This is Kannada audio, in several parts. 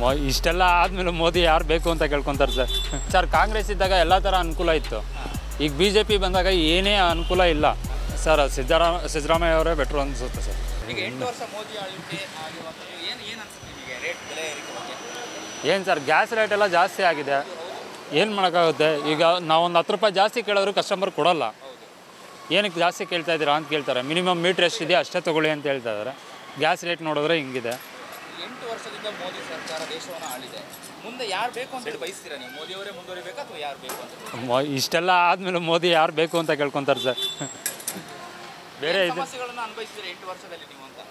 ಮೊ- ಇಷ್ಟೆಲ್ಲ ಆದಮೇಲೆ ಮೋದಿ ಯಾರು ಬೇಕು ಅಂತ ಕೇಳ್ಕೊತಾರೆ ಸರ್ ಸರ್ ಕಾಂಗ್ರೆಸ್ ಇದ್ದಾಗ ಎಲ್ಲ ಥರ ಅನುಕೂಲ ಇತ್ತು ಈಗ ಬಿ ಜೆ ಪಿ ಬಂದಾಗ ಏನೇ ಅನುಕೂಲ ಇಲ್ಲ ಸರ್ ಸಿದ್ದರಾಮ ಸಿದ್ದರಾಮಯ್ಯ ಅವರೇ ಬೆಟ್ರು ಅನಿಸುತ್ತೆ ಸರ್ ಈಗ ಎಂಟು ವರ್ಷ ಮೋದಿ ಆಳ್ವಿಕೆ ಆಗಿರುವಂಥದ್ದು ಏನು ಏನು ಅನ್ಸುತ್ತೆ ನಿಮಗೆ ರೇಟ್ ಬೆಲೆ ಏರಿಕೆ ಬಗ್ಗೆ ಏನು ಸರ್ ಗ್ಯಾಸ್ ರೇಟ್ ಎಲ್ಲ ಜಾಸ್ತಿ ಆಗಿದೆ ಏನು ಮಾಡೋಕ್ಕಾಗುತ್ತೆ ಈಗ ನಾವೊಂದು ಹತ್ತು ರೂಪಾಯಿ ಜಾಸ್ತಿ ಕೇಳಿದ್ರು ಕಸ್ಟಮರ್ ಕೊಡಲ್ಲ ಏನಕ್ಕೆ ಜಾಸ್ತಿ ಕೇಳ್ತಾ ಇದ್ದೀರಾ ಅಂತ ಕೇಳ್ತಾರೆ ಮಿನಿಮಮ್ ಮೀಟ್ರ್ ಎಷ್ಟಿದೆ ಅಷ್ಟೇ ತೊಗೊಳ್ಳಿ ಅಂತ ಹೇಳ್ತಾ ಇದ್ದಾರೆ ಗ್ಯಾಸ್ ರೇಟ್ ನೋಡಿದ್ರೆ ಹಿಂಗಿದೆ ಎಂಟು ವರ್ಷದಿಂದ ಮೋದಿ ಸರ್ಕಾರ ದೇಶವನ್ನು ಆಳಿದೆ ಮುಂದೆ ಯಾರು ಬೇಕು ಅಂತೇಳಿ ಬಯಸ್ತೀರಾ ನೀವು ಮೋದಿಯವರೇ ಮುಂದುವರಿಬೇಕಾ ಅಥವಾ ಯಾರು ಬೇಕು ಅಂತ ಮೊ- ಇಷ್ಟೆಲ್ಲ ಆದಮೇಲೆ ಮೋದಿ ಯಾರು ಬೇಕು ಅಂತ ಕೇಳ್ಕೊತಾರೆ ಸರ್ ಬೇರೆ ಏನ್ ಇದು ಸಮಸ್ಯೆಗಳನ್ನು ಅನುಭವಿಸಿದ್ರೆ ಎಂಟು ವರ್ಷದಲ್ಲಿ ನೀವು ಅಂತ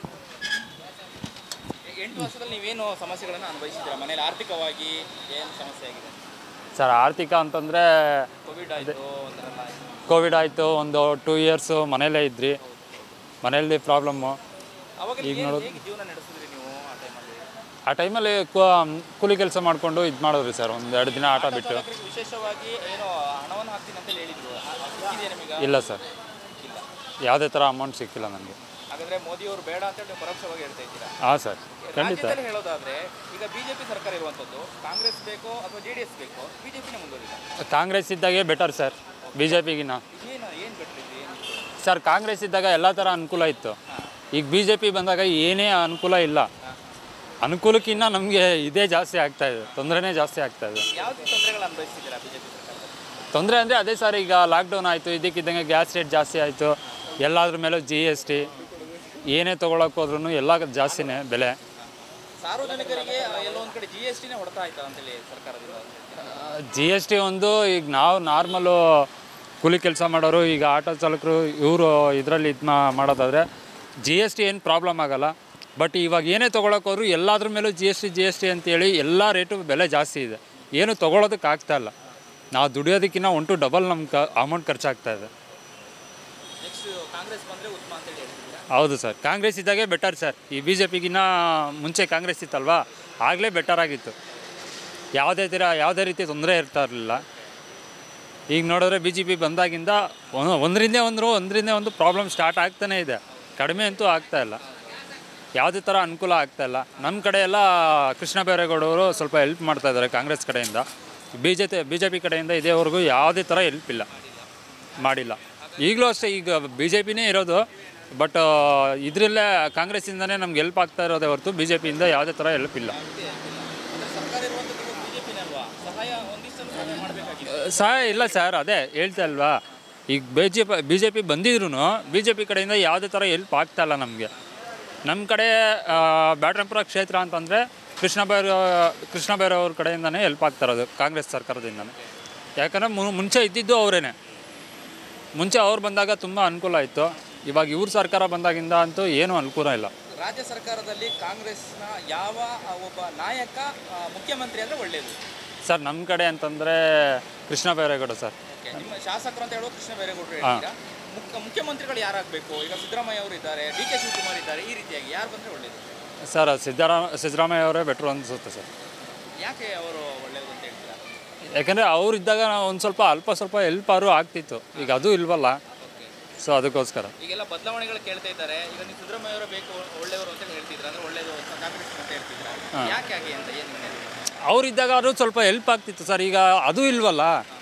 ಎಂಟು ವರ್ಷದಲ್ಲಿ ನೀವೇನು ಸಮಸ್ಯೆಗಳನ್ನು ಅನುಭವಿಸಿದ್ದೀರಾ ಮನೇಲಿ ಆರ್ಥಿಕವಾಗಿ ಏನು ಸಮಸ್ಯೆ ಆಗಿದೆ ಸರ್ ಆರ್ಥಿಕ ಅಂತಂದರೆ ಕೋವಿಡ್ ಆಯಿತು ಒಂದರೆಲ್ಲ ಕೋವಿಡ್ ಆಯಿತು ಒಂದು ಟೂ ಇಯರ್ಸು ಮನೇಲೇ ಇದ್ರಿ ಮನೇಲಿ ಪ್ರಾಬ್ಲಮ್ಮು ಅವಾಗ ಈಗ ನೀವು ನೋಡೋದು- ಹೇಗೆ ಜೀವನ ನಡೆಸಿದ್ರಿ ನೀವು ಆ ಟೈಮಲ್ಲಿ ಆ ಟೈಮಲ್ಲಿ ಕೂಲಿ ಕೆಲಸ ಮಾಡಿಕೊಂಡು ಇದು ಮಾಡಿದ್ರಿ ಸರ್ ಒಂದು ಎರಡು ದಿನ ಆಟ ಬಿಟ್ಟು ಚಾಲಕರಿಗೆ ವಿಶೇಷವಾಗಿ ಏನು ಹಣವನ್ನು ಹಾಕ್ತೀನಿ ಅಂತ ಹೇಳಿದ್ರು ಆ- ಅದು ಸಿಕ್ಕಿದೆಯಾ ನಿಮಗೆ ಇಲ್ಲ ಸರ್ ಇಲ್ಲ ಯಾವುದೇ ಥರ ಅಮೌಂಟ್ ಸಿಕ್ಕಿಲ್ಲ ನನಗೆ ಹಾಗಾದ್ರೆ ಮೋದಿಯವರು ಬೇಡ ಅಂತ ಹೇಳಿ ಪರೋಕ್ಷವಾಗಿ ಹೇಳ್ತಾ ಇದ್ದೀರಾ ಹಾಂ ಸರ್ ಖಂಡಿತ ರಾಜ್ಯದಲ್ಲಿ ಹೇಳೋದಾದ್ರೆ ಈಗ ಬಿಜೆಪಿ ಸರ್ಕಾರ ಇರುವಂತದ್ದು ಕಾಂಗ್ರೆಸ್ ಬೇಕೋ ಅಥವಾ ಜೆ ಡಿ ಎಸ್ ಬೇಕೋ ಬಿಜೆಪಿನೇ ಮುಂದುವರಿದ ಕಾಂಗ್ರೆಸ್ ಇದ್ದಾಗೆ ಬೆಟರ್ ಸರ್ ಬಿ ಜೆ ಪಿಗಿನ ಏನು ಏನು ಬಿಟ್ಟಿದ್ರಿ ಏನು ಸರ್ ಕಾಂಗ್ರೆಸ್ ಇದ್ದಾಗ ಎಲ್ಲ ಥರ ಅನುಕೂಲ ಇತ್ತು ಈಗ ಬಿ ಜೆ ಪಿ ಬಂದಾಗ ಏನೇ ಅನುಕೂಲ ಇಲ್ಲ ಅನುಕೂಲಕ್ಕಿಂತ ನಮಗೆ ಇದೇ ಜಾಸ್ತಿ ಆಗ್ತಾ ಇದೆ ತೊಂದರೆನೇ ಜಾಸ್ತಿ ಆಗ್ತಾ ಇದೆ ಯಾವ ತೊಂದರೆಗಳು ಅನುಭವಿಸ್ತಿದ್ದೀರಾ ಬಿಜೆಪಿ ಸರ್ಕಾರದಲ್ಲಿ ತೊಂದರೆ ಅಂದರೆ ಅದೇ ಸರ್ ಈಗ ಲಾಕ್ಡೌನ್ ಆಯಿತು ಇದಕ್ಕಿದ್ದಂಗೆ ಗ್ಯಾಸ್ ರೇಟ್ ಜಾಸ್ತಿ ಆಯಿತು ಎಲ್ಲಾದ್ರ ಮೇಲೂ ಜಿ ಎಸ್ ಟಿ ಏನೇ ತೊಗೊಳಕ್ಕೆ ಹೋದ್ರೂ ಎಲ್ಲ ಜಾಸ್ತಿನೇ ಬೆಲೆ ಸಾರ್ವಜನಿಕರಿಗೆ ಎಲ್ಲೋ ಒಂದ್ ಕಡೆ ಜಿ ಎಸ್ ಟಿನೇ ಹೊಡ್ತಾ ಆಯ್ತಾ ಅಂತೇಳಿ ಸರ್ಕಾರದಿಂದ ಅಂತ ಹೇಳ್ತೀರಾ? ಜಿ ಎಸ್ ಟಿ ಒಂದು ಈಗ ನಾವು ನಾರ್ಮಲು ಕೂಲಿ ಕೆಲಸ ಮಾಡೋರು ಈಗ ಆಟೋ ಚಾಲಕರು ಇವರು ಇದರಲ್ಲಿ ಇದು ಮಾಡೋದಾದರೆ ಜಿ ಎಸ್ ಟಿ ಏನು ಪ್ರಾಬ್ಲಮ್ ಆಗಲ್ಲ ಬಟ್ ಇವಾಗ ಏನೇ ತೊಗೊಳಕ್ಕೆ ಹೋದ್ರು ಎಲ್ಲಾದ್ರ ಮೇಲೂ G S T G S T ಅಂತೇಳಿ ಎಲ್ಲ ರೇಟು ಬೆಲೆ ಜಾಸ್ತಿ ಇದೆ ಏನು ತೊಗೊಳೋದಕ್ಕೆ ಆಗ್ತಾ ಇಲ್ಲ ನಾವು ದುಡಿಯೋದಕ್ಕಿಂತ ಒಂಟು ಡಬಲ್ ನಮ್ಮ ಕ ಅಮೌಂಟ್ ಖರ್ಚಾಗ್ತಾ ಇದೆ ನೆಕ್ಸ್ಟ್ ಕಾಂಗ್ರೆಸ್ ಬಂದ್ರೆ ಉತ್ತಮ ಅಂತೇಳಿ ಹೇಳ್ತಿದ್ದೀರಾ ಹೌದು ಸರ್ ಕಾಂಗ್ರೆಸ್ ಇದ್ದಾಗೆ ಬೆಟರ್ ಸರ್ ಈ ಬಿ ಜೆ ಪಿಗಿನ್ನ ಮುಂಚೆ ಕಾಂಗ್ರೆಸ್ ಇತ್ತಲ್ವಾ ಆಗಲೇ ಬೆಟರ್ ಆಗಿತ್ತು ಯಾವುದೇ ಥರ ಯಾವುದೇ ರೀತಿ ತೊಂದರೆ ಇರ್ತಾ ಇರಲಿಲ್ಲ ಈಗ ನೋಡಿದ್ರೆ ಬಿ ಜೆ ಪಿ ಬಂದಾಗಿಂದ ಒಂದು ಒಂದರಿಂದ ಒಂದು ಒಂದರಿಂದ ಒಂದು ಪ್ರಾಬ್ಲಮ್ ಸ್ಟಾರ್ಟ್ ಆಗ್ತಾನೇ ಇದೆ ಕಡಿಮೆ ಅಂತೂ ಆಗ್ತಾ ಇಲ್ಲ ಯಾವುದೇ ಥರ ಅನುಕೂಲ ಆಗ್ತಾ ಇಲ್ಲ ನಮ್ಮ ಕಡೆ ಎಲ್ಲ ಕೃಷ್ಣ ಬೈರೇಗೌಡವರು ಸ್ವಲ್ಪ ಹೆಲ್ಪ್ ಮಾಡ್ತಾ ಇದ್ದಾರೆ ಕಾಂಗ್ರೆಸ್ ಕಡೆಯಿಂದ B J B J P ಕಡೆಯಿಂದ ಇದೇವರೆಗೂ ಯಾವುದೇ ಥರ ಹೆಲ್ಪ್ ಇಲ್ಲ ಮಾಡಿಲ್ಲ ಈಗಲೂ ಅಷ್ಟೇ ಈಗ ಬಿ ಜೆ ಪಿನೇ ಇರೋದು ಬಟ್ ಇದರಲ್ಲೇ ಕಾಂಗ್ರೆಸ್ಸಿಂದನೇ ನಮ್ಗೆ ಹೆಲ್ಪ್ ಆಗ್ತಾ ಇರೋದೇ ಹೊರತು ಬಿ ಜೆ ಪಿಯಿಂದ ಯಾವುದೇ ಥರ ಹೆಲ್ಪ್ ಇಲ್ಲ ಅಂದ್ರೆ ಸರ್ಕಾರ ಇರುವಂತದ್ದು ಬಿಜೆಪಿನೇ ಅಲ್ವಾ ಸಹಾಯ ಒಂದಿಷ್ಟು ಸಹಾಯ ಮಾಡಬೇಕಾಗಿದೆ ಸಹಾಯ ಇಲ್ಲ ಸರ್ ಅದೇ ಹೇಳ್ತಾ ಅಲ್ವಾ ಈಗ B J P B J P ಬಂದಿದ್ರು ಬಿ ಜೆ ಪಿ ಕಡೆಯಿಂದ ಯಾವುದೇ ಥರ ಹೆಲ್ಪ್ ಆಗ್ತಾ ಇಲ್ಲ ನಮಗೆ ನಮ್ಮ ಕಡೆ ಆ, ಬ್ಯಾಟ್ರಾಂಪುರ ಕ್ಷೇತ್ರ ಅಂತಂದರೆ ಕೃಷ್ಣ ಬೈರ ಕೃಷ್ಣ ಬೈರವ್ರ ಕಡೆಯಿಂದನೇ ಹೆಲ್ಪ್ ಆಗ್ತಾ ಇರೋದು ಕಾಂಗ್ರೆಸ್ ಸರ್ಕಾರದಿಂದನೇ ಯಾಕಂದರೆ ಮು- ಮುಂಚೆ ಇದ್ದಿದ್ದು ಅವರೇನೆ ಮುಂಚೆ ಅವ್ರು ಬಂದಾಗ ತುಂಬ ಅನುಕೂಲ ಇತ್ತು ಇವಾಗ ಇವ್ರ ಸರ್ಕಾರ ಬಂದಾಗಿಂದ ಅಂತೂ ಏನೂ ಅನುಕೂಲ ಇಲ್ಲ ರಾಜ್ಯ ಸರ್ಕಾರದಲ್ಲಿ ಕಾಂಗ್ರೆಸ್ನ ಯಾವ ಆ, ಒಬ್ಬ ನಾಯಕ ಆ, ಮುಖ್ಯಮಂತ್ರಿ ಅಂದ್ರೆ ಒಳ್ಳೇದು ಸರ್ ನಮ್ಮ ಕಡೆ ಅಂತಂದರೆ ಕೃಷ್ಣ ಬೈರೇಗೌಡ ಸರ್ ಓಕೆ ನಿಮ್ಮ ಶಾಸಕರು ಅಂತ ಹೇಳುವ ಕೃಷ್ಣ ಬೈರೇಗೌಡರು ಹೇಳ್ತೀರಾ ಮುಖ್ಯ ಮುಖ್ಯಮಂತ್ರಿಗಳು ಯಾರಾಗಬೇಕು ಈಗ ಸಿದ್ದರಾಮಯ್ಯ ಅವರು ಇದ್ದಾರೆ ಡಿ ಕೆ ಶಿವಕುಮಾರ್ ಇದ್ದಾರೆ ಈ ರೀತಿಯಾಗಿ ಯಾರು ಬಂದ್ರೆ ಒಳ್ಳೇದು ಸರ್ ಸಿದ್ದರಾಮ ಸಿದ್ದರಾಮಯ್ಯ ಅವರೇ ಬೆಟ್ರು ಅನಿಸುತ್ತೆ ಸರ್ ಯಾಕೆ ಅವರು ಒಳ್ಳೇದು ಅಂತ ಹೇಳ್ತೀರಾ ಯಾಕಂದರೆ ಅವ್ರು ಇದ್ದಾಗ ಒಂದು ಸ್ವಲ್ಪ ಅಲ್ಪ ಸ್ವಲ್ಪ ಹೆಲ್ಪ್ ಆದ್ರೂ ಆಗ್ತಿತ್ತು ಈಗ ಅದು ಇಲ್ವಲ್ಲ ಸೊ ಅದಕ್ಕೋಸ್ಕರ ಈಗೆಲ್ಲ ಬದಲಾವಣೆಗಳು ಕೇಳ್ತಾ ಇದ್ದಾರೆ ಈಗ ನೀವು ಸಿದ್ದರಾಮಯ್ಯ ಅವರು ಬೇಕು ಒಳ್ಳೆಯವರು ಅಂತ ಹೇಳ್ತಿದ್ರ ಅಂದ್ರೆ ಒಳ್ಳೇದು ಅಂತ ಕಾಂಗ್ರೆಸ್ ಅಂತ ಹೇಳ್ತಿದ್ರ ಯಾಕೆ ಹಾಗೆ ಅಂತ ಏನು ಅವ್ರು ಇದ್ದಾಗ ಅದು ಸ್ವಲ್ಪ ಹೆಲ್ಪ್ ಆಗ್ತಿತ್ತು ಸರ್ ಈಗ ಅದು ಇಲ್ವಲ್ಲ